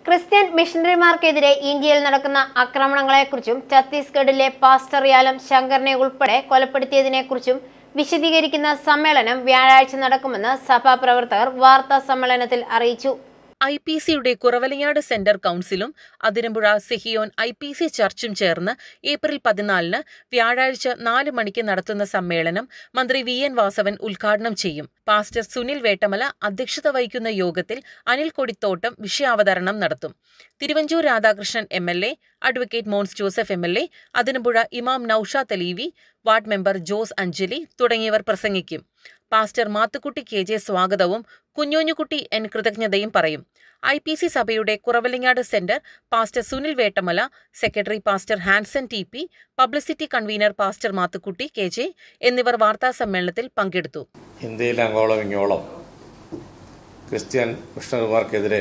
Christian മിഷണറിമാർക്കെതിരെ ഇന്ത്യയിൽ നടക്കുന്ന ആക്രമണങ്ങളെക്കുറിച്ചും ഛത്തീസ്ഗഡിലെ പാസ്റ്റർ യാലം ശങ്കറിനെ ഉൾപ്പെടെ കൊലപ്പെടുത്തിയതിനെക്കുറിച്ചും വിശദീകരിക്കുന്ന സമ്മേളനം വ്യാഴാഴ്ച നടക്കുമെന്ന് സഭാ പ്രവർത്തകർ വാർത്താ സമ്മേളനത്തിൽ അറിയിച്ചു ഐ പി സിയുടെ കുറവലങ്ങാട് സെന്റർ കൗൺസിലും അതിരമ്പുഴ സെഹിയോൻ ഐ പി സി ചർച്ചും ചേർന്ന് ഏപ്രിൽ പതിനാലിന് വ്യാഴാഴ്ച നാല് മണിക്ക് നടത്തുന്ന സമ്മേളനം മന്ത്രി വി എൻ വാസവൻ ഉദ്ഘാടനം ചെയ്യും പാസ്റ്റർ സുനിൽ വേട്ടമല അധ്യക്ഷത വഹിക്കുന്ന യോഗത്തിൽ അനിൽ കൊടിത്തോട്ടം വിഷയാവതരണം നടത്തും Thiruvanchoor Radhakrishnan M L A advocate Mons Joseph M L A Athirampuzha ഇമാം നൌഷാത്ത് അലീവി വാർഡ് മെമ്പർ ജോസ് അഞ്ജലി തുടങ്ങിയവർ പ്രസംഗിക്കും പാസ്റ്റർ മാത്തുക്കുട്ടി കെ ജെ സ്വാഗതവും കുഞ്ഞോഞ്ഞുകുട്ടി എൻ കൃതജ്ഞതയും പറയും ഐ പി സി സഭയുടെ Kuravilangad centre pastor Sunil Vettamala secretary pastor Hanson T P publicity convener pastor Mathukutty K J എന്നിവർ വാർത്താ സമ്മേളനത്തിൽ പങ്കെടുത്തു ഇന്ത്യയിൽ അങ്ങോളം ഇങ്ങോളം ക്രിസ്ത്യൻ മിഷണറിമാർക്കെതിരെ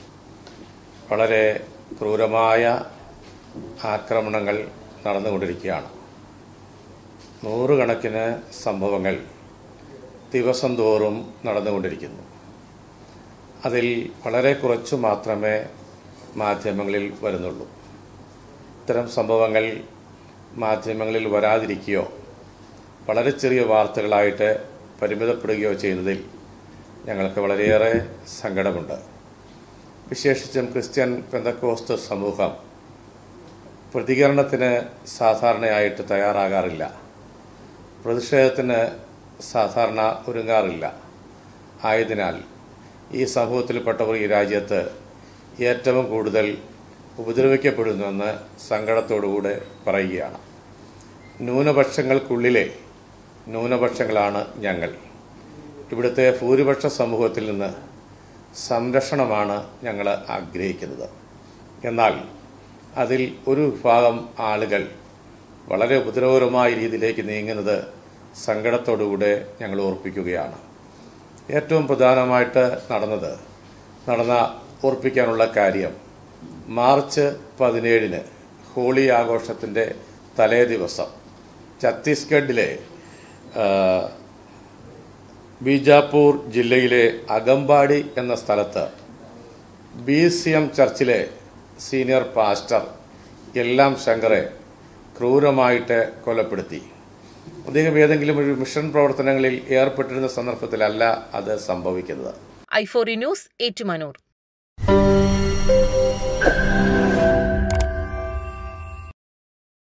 വളരെ ക്രൂരമായ ആക്രമണങ്ങൾ നടന്നുകൊണ്ടിരിക്കുകയാണ് നൂറുകണക്കിന് സംഭവങ്ങൾ ദിവസം തോറും നടന്നുകൊണ്ടിരിക്കുന്നു അതിൽ വളരെ കുറച്ചു മാത്രമേ മാധ്യമങ്ങളിൽ വരുന്നുള്ളൂ ഇത്തരം സംഭവങ്ങൾ മാധ്യമങ്ങളിൽ വരാതിരിക്കുകയോ വളരെ ചെറിയ വാർത്തകളായിട്ട് പരിമിതപ്പെടുകയോ ചെയ്യുന്നതിൽ ഞങ്ങൾക്ക് വളരെയേറെ സങ്കടമുണ്ട് വിശേഷിച്ചും ക്രിസ്ത്യൻ പെന്തക്കോസ്ത് സമൂഹം പ്രതികരണത്തിന് സാധാരണയായിട്ട് തയ്യാറാകാറില്ല പ്രതിഷേധത്തിന് സാധാരണ ഒരുങ്ങാറില്ല ആയതിനാൽ ഈ സമൂഹത്തിൽപ്പെട്ടവർ ഈ രാജ്യത്ത് ഏറ്റവും കൂടുതൽ ഉപദ്രവിക്കപ്പെടുന്നുവെന്ന് സങ്കടത്തോടുകൂടെ പറയുകയാണ് ന്യൂനപക്ഷങ്ങൾക്കുള്ളിലെ ന്യൂനപക്ഷങ്ങളാണ് ഞങ്ങൾ ഇവിടുത്തെ ഭൂരിപക്ഷ സമൂഹത്തിൽ നിന്ന് സംരക്ഷണമാണ് ഞങ്ങൾ ആഗ്രഹിക്കുന്നത് എന്നാൽ അതിൽ ഒരു വിഭാഗം ആളുകൾ വളരെ ഉപദ്രവകരമായ രീതിയിലേക്ക് നീങ്ങുന്നത് സങ്കടത്തോടുകൂടെ ഞങ്ങൾ ഓർപ്പിക്കുകയാണ് ഏറ്റവും പ്രധാനമായിട്ട് നടന്നത് നടന്ന ഓർപ്പിക്കാനുള്ള കാര്യം മാർച്ച് പതിനേഴിന് ഹോളി ആഘോഷത്തിൻ്റെ തലേ ദിവസം ഛത്തീസ്ഗഡിലെ ആ, ബീജാപ്പൂർ ജില്ലയിലെ അകമ്പാടി എന്ന സ്ഥലത്ത് ബി സി എം ചർച്ചിലെ സീനിയർ പാസ്റ്റർ എല്ലാം ശങ്കറെ ക്രൂരമായിട്ട് കൊലപ്പെടുത്തി അദ്ദേഹം ഏതെങ്കിലും ഒരു മിഷൻ പ്രവർത്തനങ്ങളിൽ ഏർപ്പെട്ടിരുന്ന സന്ദർഭത്തിലല്ല അത് സംഭവിക്കുന്നത് ഐഫോറി ന്യൂസ് ഏറ്റുമാനൂർ